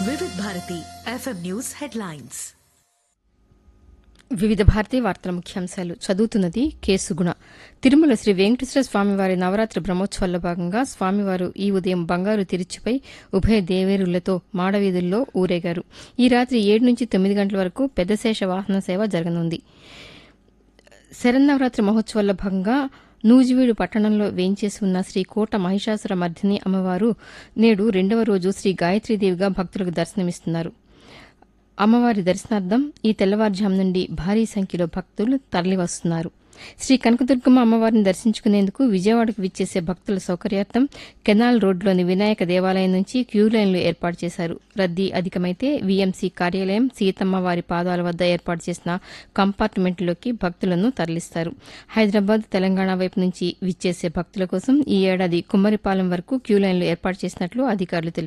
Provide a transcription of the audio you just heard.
వివిధ Bharati FM news headlines వివిధ భారతీయ వార్తల ముఖ్యాంశాలు చదువుతున్నది కేసుగుణ తిరుమల శ్రీ వెంకటేశ్వర స్వామివారి నవరాత్రి బ్రహ్మోత్సవాల్లో భాగంగా స్వామివారు ఈ ఉదయం బంగారు తిరుచిపై ఉభయ దేవేరులతో మాడవీధుల్లో ఊరేగారు ఈ రాత్రి ఏడు నుంచి తొమ్మిది గంటల వరకు పెద్దశేష వాహన సేవ జరగనుంది శరన్నవరాత్రి మహోత్సవాల్లో భాగంగా నూజివీడు పట్టణంలో వేంచేసి ఉన్న శ్రీ కోట మహిషాసుర మర్దిని అమ్మవారు నేడు రెండవ రోజు శ్రీ గాయత్రీదేవిగా భక్తులకు దర్శనమిస్తున్నారు అమ్మవారి దర్శనార్థం ఈ తెల్లవారుజాము నుండి భారీ సంఖ్యలో భక్తులు తరలివస్తున్నారు శ్రీ కనకదుర్గమ్మ అమ్మవారిని దర్శించుకునేందుకు విజయవాడకు విచ్చేసే భక్తుల సౌకర్యార్థం కెనాల్ రోడ్లోని వినాయక దేవాలయం నుంచి క్యూ లైన్లు ఏర్పాటు చేశారు రద్దీ అధికమైతే వీఎంసీ కార్యాలయం సీతమ్మ వారి పాదాల వద్ద ఏర్పాటు చేసిన కంపార్ట్మెంట్లోకి భక్తులను తరలిస్తారు హైదరాబాద్ తెలంగాణ వైపు నుంచి విచ్చేసే భక్తుల కోసం ఈ ఏడాది కుమ్మరిపాలెం వరకు క్యూ లైన్లు ఏర్పాటు చేసినట్లు అధికారులు తెలిపారు